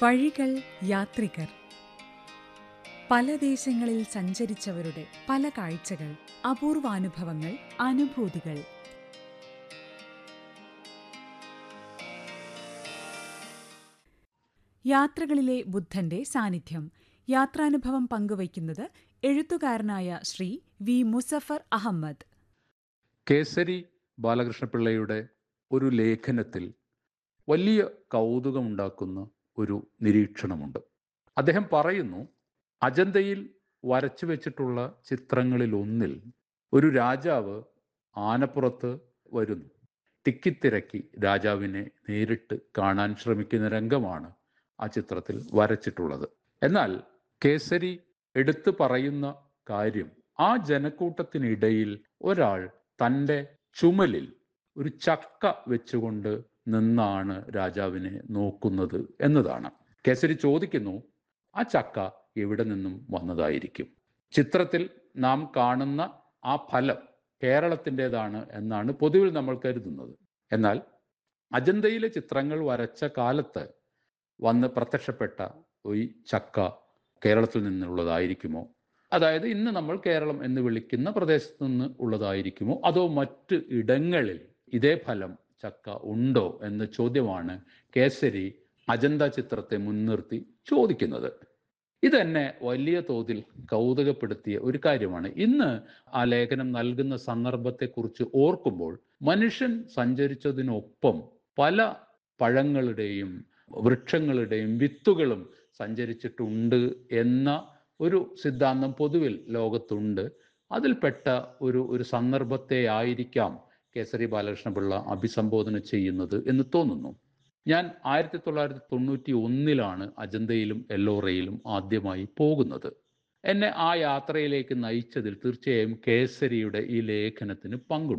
വഴികൾ യാത്രികർ പല ദേശങ്ങളിൽ സഞ്ചരിച്ചവരുടെ പല കാഴ്ചകൾ അപൂർവാനുഭവങ്ങൾ അനുഭൂതികൾ യാത്രകളിലെ ബുദ്ധന്റെ സാന്നിധ്യം യാത്രാനുഭവം പങ്കുവയ്ക്കുന്നത് എഴുത്തുകാരനായ ശ്രീ വി മുസഫർ അഹമ്മദ് കേസരി ബാലകൃഷ്ണപിള്ളയുടെ ഒരു ലേഖനത്തിൽ വലിയ കൗതുകമുണ്ടാക്കുന്ന ഒരു നിരീക്ഷണമുണ്ട് അദ്ദേഹം പറയുന്നു അജന്തയിൽ വരച്ചു വെച്ചിട്ടുള്ള ചിത്രങ്ങളിൽ ഒന്നിൽ ഒരു രാജാവ് ആനപ്പുറത്ത് വരുന്നു തിക്കിത്തിരക്കി രാജാവിനെ നേരിട്ട് കാണാൻ ശ്രമിക്കുന്ന രംഗമാണ് ആ ചിത്രത്തിൽ വരച്ചിട്ടുള്ളത് എന്നാൽ കേസരി എടുത്തു പറയുന്ന കാര്യം ആ ജനക്കൂട്ടത്തിനിടയിൽ ഒരാൾ തൻ്റെ ചുമലിൽ ഒരു ചക്ക വെച്ചുകൊണ്ട് നിന്നാണ് രാജാവിനെ നോക്കുന്നത് എന്നതാണ് കേസരി ചോദിക്കുന്നു ആ ചക്ക എവിടെ നിന്നും വന്നതായിരിക്കും ചിത്രത്തിൽ നാം കാണുന്ന ആ ഫലം കേരളത്തിൻ്റെതാണ് എന്നാണ് പൊതുവിൽ നമ്മൾ കരുതുന്നത് എന്നാൽ അജന്തയിലെ ചിത്രങ്ങൾ വരച്ച കാലത്ത് വന്ന് പ്രത്യക്ഷപ്പെട്ട ഈ ചക്ക കേരളത്തിൽ നിന്നുള്ളതായിരിക്കുമോ അതായത് ഇന്ന് നമ്മൾ കേരളം എന്ന് വിളിക്കുന്ന പ്രദേശത്ത് നിന്ന് ഉള്ളതായിരിക്കുമോ അതോ മറ്റ് ഇടങ്ങളിൽ ഇതേ ഫലം ചക്ക ഉണ്ടോ എന്ന ചോദ്യമാണ് കേസരി അജന്ത ചിത്രത്തെ മുൻനിർത്തി ചോദിക്കുന്നത് ഇതെന്നെ വലിയ തോതിൽ കൗതുകപ്പെടുത്തിയ ഒരു കാര്യമാണ് ഇന്ന് ആ ലേഖനം നൽകുന്ന സന്ദർഭത്തെക്കുറിച്ച് ഓർക്കുമ്പോൾ മനുഷ്യൻ സഞ്ചരിച്ചതിനൊപ്പം പല പഴങ്ങളുടെയും വൃക്ഷങ്ങളുടെയും വിത്തുകളും സഞ്ചരിച്ചിട്ടുണ്ട് എന്ന ഒരു സിദ്ധാന്തം പൊതുവിൽ ലോകത്തുണ്ട് അതിൽപ്പെട്ട ഒരു ഒരു സന്ദർഭത്തെ ആയിരിക്കാം കേസരി ബാലകൃഷ്ണപിള്ള അഭിസംബോധന ചെയ്യുന്നത് എന്ന് തോന്നുന്നു ഞാൻ ആയിരത്തി തൊള്ളായിരത്തി തൊണ്ണൂറ്റി ഒന്നിലാണ് അജന്തയിലും എല്ലോറയിലും ആദ്യമായി പോകുന്നത് എന്നെ ആ യാത്രയിലേക്ക് നയിച്ചതിൽ തീർച്ചയായും കേസരിയുടെ ഈ ലേഖനത്തിന് പങ്കുണ്ട്